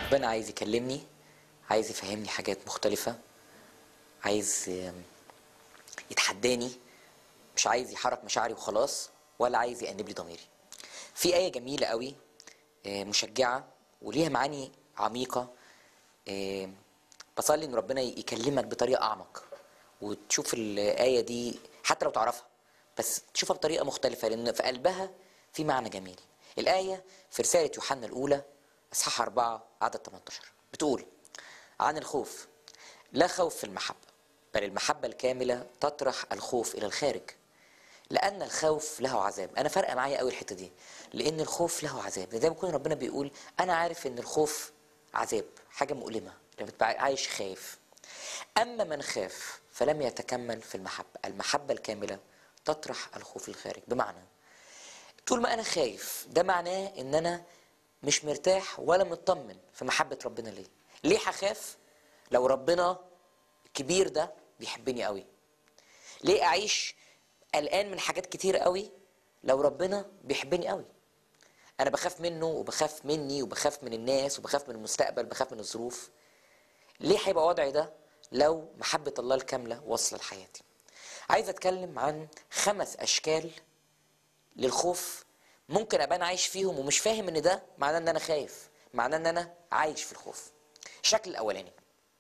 ربنا عايز يكلمني عايز يفهمني حاجات مختلفة عايز آم، يتحداني مش عايز يحرك مشاعري وخلاص ولا عايز يأنب لي ضميري في آية جميلة قوي آه، مشجعة وليها معاني عميقة آه، بصلي ان ربنا يكلمك بطريقة أعمق وتشوف الآية دي حتى لو تعرفها بس تشوفها بطريقة مختلفة لأن في قلبها في معنى جميل الآية في رسالة يوحنا الأولى إصحاح 4 عدد 18 بتقول عن الخوف لا خوف في المحبة بل المحبة الكاملة تطرح الخوف إلى الخارج لأن الخوف له عذاب أنا فارقة معايا قوي الحتة دي لأن الخوف له عذاب زي ما يكون ربنا بيقول أنا عارف إن الخوف عذاب حاجة مؤلمة لما تبقى عايش خايف أما من خاف فلم يتكمل في المحبة المحبة الكاملة تطرح الخوف الخارج بمعنى طول ما أنا خايف ده معناه إن أنا مش مرتاح ولا مطمن في محبة ربنا ليه ليه هخاف لو ربنا الكبير ده بيحبني قوي ليه أعيش قلقان من حاجات كتير قوي لو ربنا بيحبني قوي انا بخاف منه وبخاف مني وبخاف من الناس وبخاف من المستقبل بخاف من الظروف ليه هيبقى وضعي ده لو محبة الله الكاملة واصلة لحياتي عايز اتكلم عن خمس اشكال للخوف ممكن ابقى انا عايش فيهم ومش فاهم ان ده معناه ان انا خايف معناه ان انا عايش في الخوف الشكل الاولاني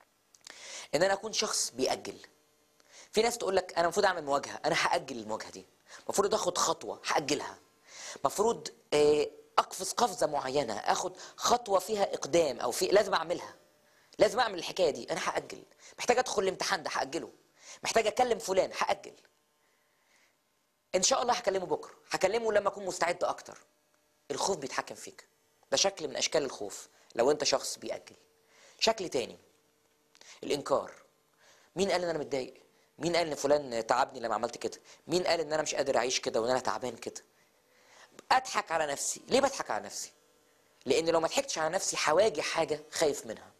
ان انا اكون شخص بيأجل في ناس تقول لك انا المفروض اعمل مواجهه انا هاجل المواجهه دي المفروض اخد خطوه هاجلها المفروض آه، اقفز قفزه معينه اخد خطوه فيها اقدام او في لازم اعملها لازم اعمل الحكايه دي انا هاجل محتاج ادخل الامتحان ده هاجله محتاج اكلم فلان هاجل ان شاء الله هكلمه بكره هكلمه لما اكون مستعد اكتر الخوف بيتحكم فيك ده شكل من اشكال الخوف لو انت شخص بيأجل شكل تاني الانكار مين قال ان انا متضايق مين قال ان فلان تعبني لما عملت كده مين قال ان انا مش قادر اعيش كده وان انا تعبان كده اضحك على نفسي ليه بضحك على نفسي لان لو ما ضحكتش على نفسي هواجه حاجه خايف منها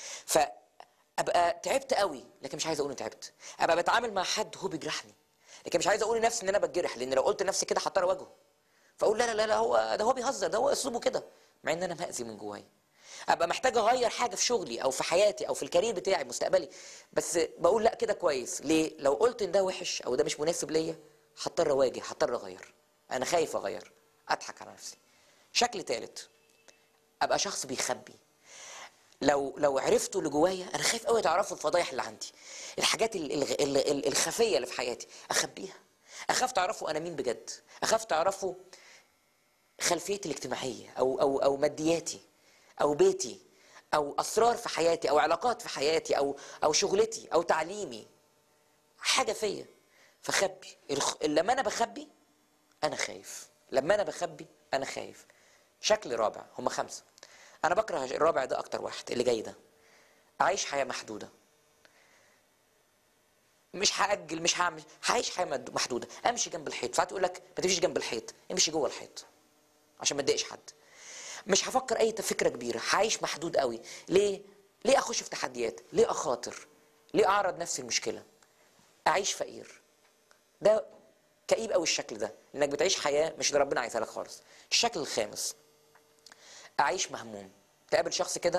فابقى تعبت قوي لكن مش عايز اقول اني تعبت ابقى بتعامل مع حد هو بيجرحني لكن مش عايز اقول لنفسي ان انا بتجرح لان لو قلت لنفسي كده هضطر اواجهه فاقول لا لا لا لا هو ده هو بيهزر ده هو اسلوبه كده مع ان انا مأذي من جوايا ابقى محتاج اغير حاجه في شغلي او في حياتي او في الكارير بتاعي مستقبلي بس بقول لا كده كويس ليه لو قلت ان ده وحش او ده مش مناسب ليا هضطر اواجه هضطر اغير انا خايف اغير اضحك على نفسي شكل ثالث ابقى شخص بيخبي لو لو عرفتوا اللي جوايا انا خايف قوي تعرفوا الفضايح اللي عندي الحاجات ال- ال- ال- ال- الخفيه اللي في حياتي اخبيها اخاف تعرفوا انا مين بجد اخاف تعرفوا خلفيتي الاجتماعيه او او او مادياتي او بيتي او اسرار في حياتي او علاقات في حياتي او او شغلتي او تعليمي حاجه فيا فخبي الخ... لما انا بخبي انا خايف لما انا بخبي انا خايف شكل رابع هم خمسه انا بكره الرابع ده اكتر واحد اللي جاي ده اعيش حياه محدوده مش هاجل مش هعمل هعيش حياه مد- محدوده امشي جنب الحيط ساعات يقول لك ما تمشيش جنب الحيط امشي جوه الحيط عشان ما تضايقش حد مش هفكر اي فكره كبيره هعيش محدود قوي ليه ليه اخش في تحديات ليه اخاطر ليه اعرض نفسي المشكله اعيش فقير ده كئيب قوي الشكل ده انك بتعيش حياه مش اللي ربنا عايزها لك خالص الشكل الخامس اعيش مهموم تقابل شخص كده